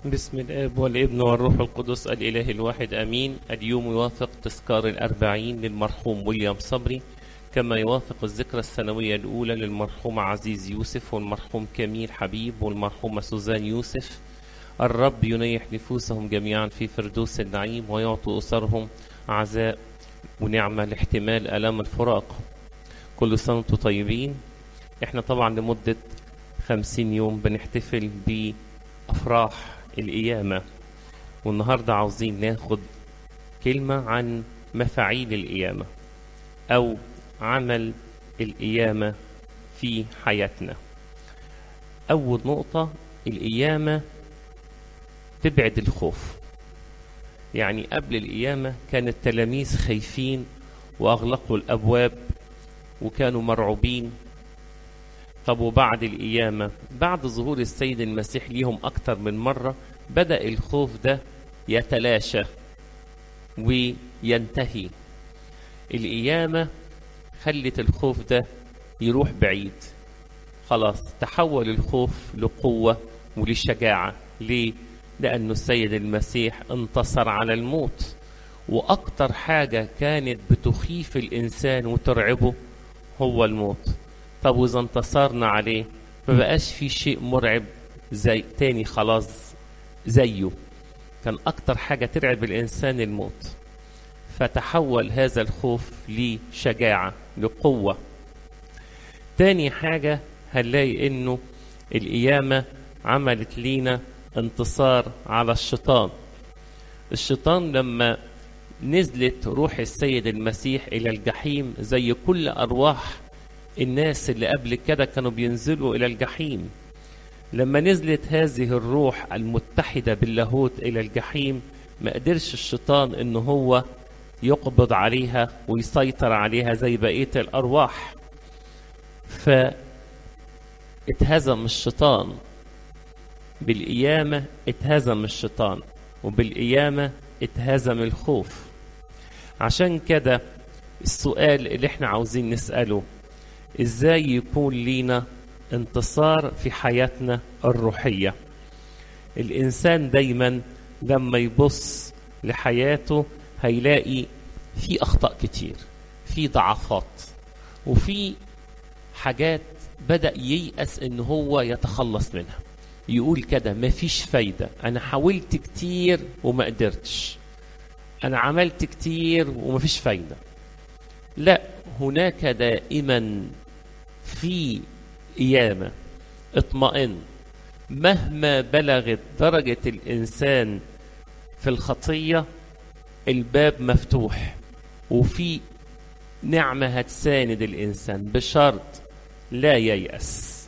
بسم الآب والابن والروح القدس الإله الواحد أمين اليوم يوافق تذكار الأربعين للمرحوم ويليام صبري كما يوافق الذكرى السنوية الأولى للمرحوم عزيز يوسف والمرحوم كميل حبيب والمرحومة سوزان يوسف الرب ينيح نفوسهم جميعا في فردوس النعيم ويعطي أسرهم عزاء ونعمة لاحتمال ألام الفراق كل سنة وانتم طيبين احنا طبعا لمدة خمسين يوم بنحتفل بأفراح القيامة والنهاردة عاوزين ناخد كلمة عن مفاعيل القيامة أو عمل القيامة في حياتنا أول نقطة القيامة تبعد الخوف يعني قبل القيامة كان التلاميذ خايفين وأغلقوا الأبواب وكانوا مرعوبين طب وبعد القيامة بعد ظهور السيد المسيح ليهم أكتر من مرة بدأ الخوف ده يتلاشى وينتهي القيامة خلت الخوف ده يروح بعيد خلاص تحول الخوف لقوة ولشجاعة ليه؟ لأنه السيد المسيح انتصر على الموت وأكتر حاجة كانت بتخيف الإنسان وترعبه هو الموت طب وإذا انتصرنا عليه ما بقاش في شيء مرعب زي تاني خلاص زيه كان أكتر حاجة ترعب الإنسان الموت فتحول هذا الخوف لشجاعة لقوة تاني حاجة هنلاقي إنه القيامة عملت لينا انتصار على الشيطان الشيطان لما نزلت روح السيد المسيح إلى الجحيم زي كل أرواح الناس اللي قبل كده كانوا بينزلوا إلى الجحيم لما نزلت هذه الروح المتحدة باللاهوت إلى الجحيم ما قدرش الشيطان إن هو يقبض عليها ويسيطر عليها زي بقية الأرواح فاتهزم الشيطان بالقيامة اتهزم الشيطان وبالقيامة اتهزم الخوف عشان كده السؤال اللي احنا عاوزين نسأله ازاي يكون لينا انتصار في حياتنا الروحية الإنسان دايما لما يبص لحياته هيلاقي في أخطاء كتير في ضعفات وفي حاجات بدأ ييأس إن هو يتخلص منها يقول كده مفيش فايدة أنا حاولت كتير وما قدرتش أنا عملت كتير ومفيش فايدة لا هناك دائما في قيامة اطمئن مهما بلغت درجة الإنسان في الخطية الباب مفتوح وفي نعمة هتساند الإنسان بشرط لا ييأس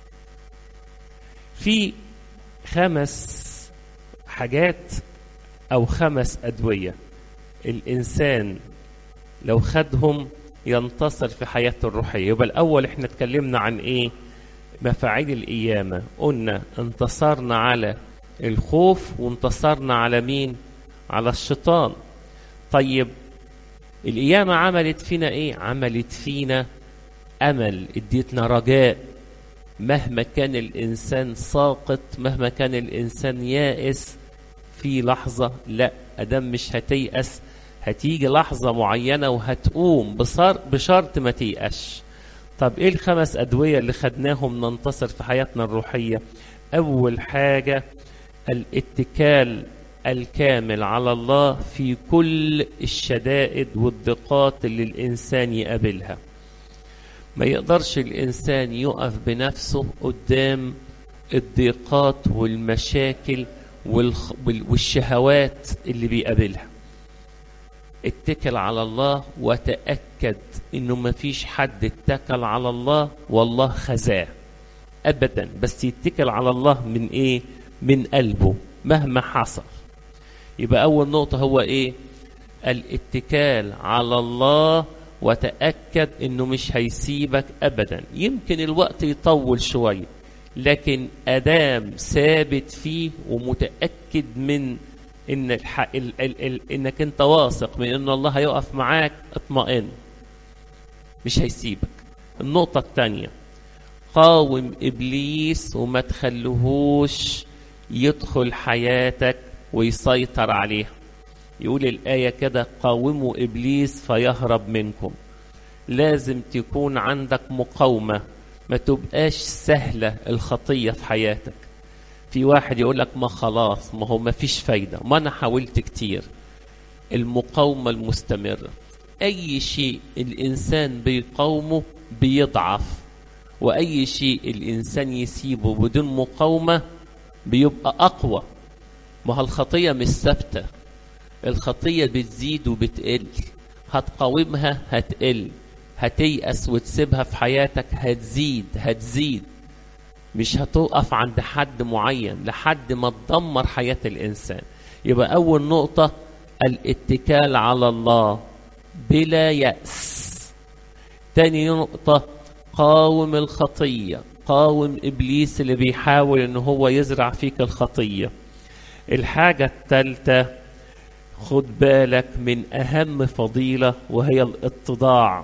في خمس حاجات أو خمس أدوية الإنسان لو خدهم ينتصر في حياته الروحية يبقى الأول احنا اتكلمنا عن ايه مفاعيل القيامة قلنا انتصرنا على الخوف وانتصرنا على مين على الشيطان طيب القيامة عملت فينا ايه عملت فينا أمل اديتنا رجاء مهما كان الإنسان ساقط مهما كان الإنسان يائس في لحظة لا أدم مش هتيأس هتيجي لحظة معينة وهتقوم بصار بشرط ما تيأش طب ايه الخمس أدوية اللي خدناهم ننتصر في حياتنا الروحية أول حاجة الاتكال الكامل على الله في كل الشدائد والضيقات اللي الإنسان يقابلها ما يقدرش الإنسان يقف بنفسه قدام الضيقات والمشاكل والشهوات اللي بيقابلها اتكل على الله وتأكد انه ما فيش حد اتكل على الله والله خزاه ابدا بس يتكل على الله من ايه من قلبه مهما حصل يبقى اول نقطة هو ايه الاتكال على الله وتأكد انه مش هيسيبك ابدا يمكن الوقت يطول شوية لكن ادام ثابت فيه ومتأكد من ان الح... ال... ال... ال... انك انت واثق من ان الله هيقف معاك اطمئن مش هيسيبك النقطة الثانية قاوم ابليس وما تخليهوش يدخل حياتك ويسيطر عليها يقول الآية كده قاوموا إبليس فيهرب منكم لازم تكون عندك مقاومة ما تبقاش سهلة الخطية في حياتك في واحد يقول لك ما خلاص ما هو ما فيش فايدة ما أنا حاولت كتير المقاومة المستمرة أي شيء الإنسان بيقاومه بيضعف وأي شيء الإنسان يسيبه بدون مقاومة بيبقى أقوى ما هو الخطية مش ثابتة الخطية بتزيد وبتقل هتقاومها هتقل هتيأس وتسيبها في حياتك هتزيد هتزيد مش هتقف عند حد معين لحد ما تدمر حياة الإنسان يبقى أول نقطة الاتكال على الله بلا يأس تاني نقطة قاوم الخطية قاوم إبليس اللي بيحاول إن هو يزرع فيك الخطية الحاجة الثالثة خد بالك من أهم فضيلة وهي الاتضاع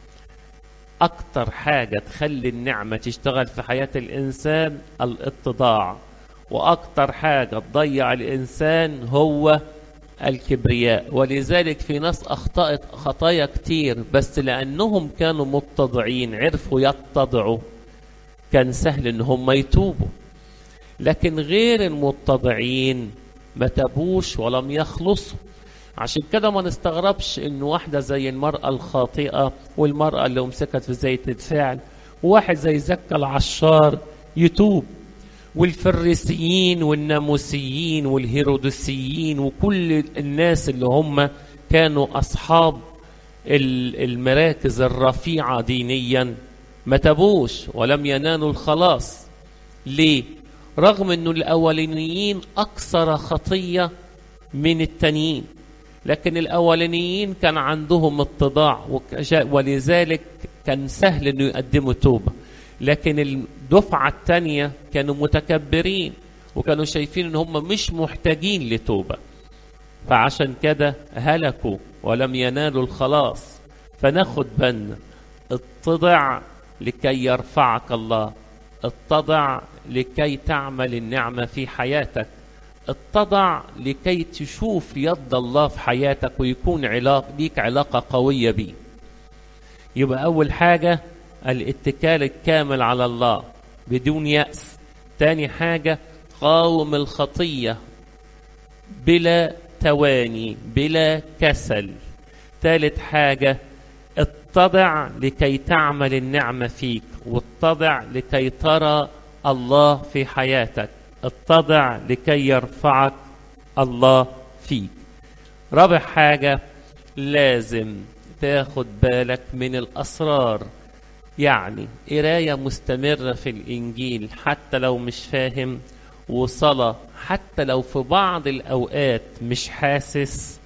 أكتر حاجة تخلي النعمة تشتغل في حياة الإنسان الاتضاع وأكتر حاجة تضيع الإنسان هو الكبرياء ولذلك في ناس أخطأت خطايا كتير بس لأنهم كانوا متضعين عرفوا يتضعوا كان سهل إن هم يتوبوا لكن غير المتضعين ما تابوش ولم يخلصوا عشان كده ما نستغربش ان واحده زي المراه الخاطئه والمراه اللي امسكت في زيت الفعل وواحد زي زكا العشار يتوب والفريسيين والناموسيين والهيرودسيين وكل الناس اللي هم كانوا اصحاب المراكز الرفيعه دينيا ما تابوش ولم ينالوا الخلاص ليه رغم انه الاولانيين اكثر خطيه من التانيين لكن الاولانيين كان عندهم اتضاع ولذلك كان سهل انه يقدموا توبه لكن الدفعه الثانيه كانوا متكبرين وكانوا شايفين ان هم مش محتاجين لتوبه فعشان كده هلكوا ولم ينالوا الخلاص فناخد بالنا اتضع لكي يرفعك الله اتضع لكي تعمل النعمة في حياتك اتضع لكي تشوف يد الله في حياتك ويكون علاق ليك علاقة قوية بيه يبقى أول حاجة الاتكال الكامل على الله بدون يأس تاني حاجة قاوم الخطية بلا تواني بلا كسل ثالث حاجة اتضع لكي تعمل النعمة فيك واتضع لكي ترى الله في حياتك اتضع لكي يرفعك الله فيك رابع حاجة لازم تاخد بالك من الأسرار يعني قراية مستمرة في الإنجيل حتى لو مش فاهم وصلاة حتى لو في بعض الأوقات مش حاسس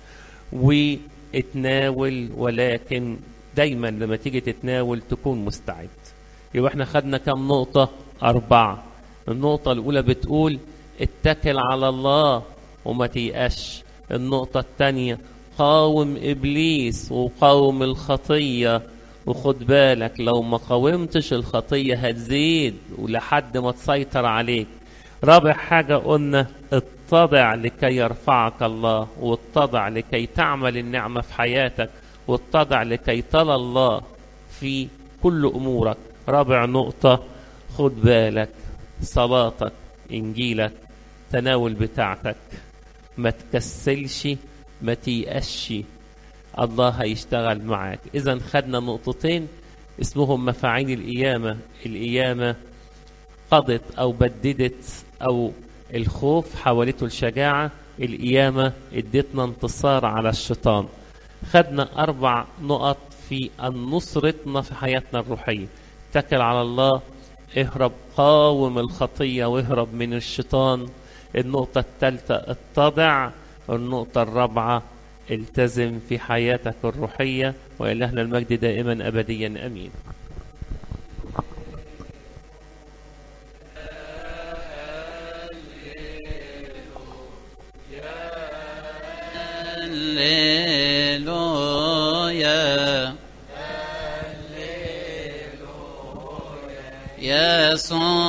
واتناول ولكن دايما لما تيجي تتناول تكون مستعد يبقى احنا خدنا كم نقطة أربعة النقطة الأولى بتقول اتكل على الله وما تيأش النقطة الثانية قاوم إبليس وقاوم الخطية وخد بالك لو ما قاومتش الخطية هتزيد ولحد ما تسيطر عليك رابع حاجة قلنا اتضع لكي يرفعك الله واتضع لكي تعمل النعمة في حياتك واتضع لكي ترى الله في كل أمورك رابع نقطة خد بالك صلاتك إنجيلك تناول بتاعتك ما تكسلش ما تيأسش الله هيشتغل معاك إذا خدنا نقطتين اسمهم مفاعيل القيامة القيامة قضت أو بددت أو الخوف حولته الشجاعة القيامة ادتنا انتصار على الشيطان خدنا أربع نقط في نصرتنا في حياتنا الروحية اتكل على الله اهرب قاوم الخطية واهرب من الشيطان النقطة الثالثة اتضع النقطة الرابعة التزم في حياتك الروحية وإلهنا المجد دائما أبديا أمين هللويا يا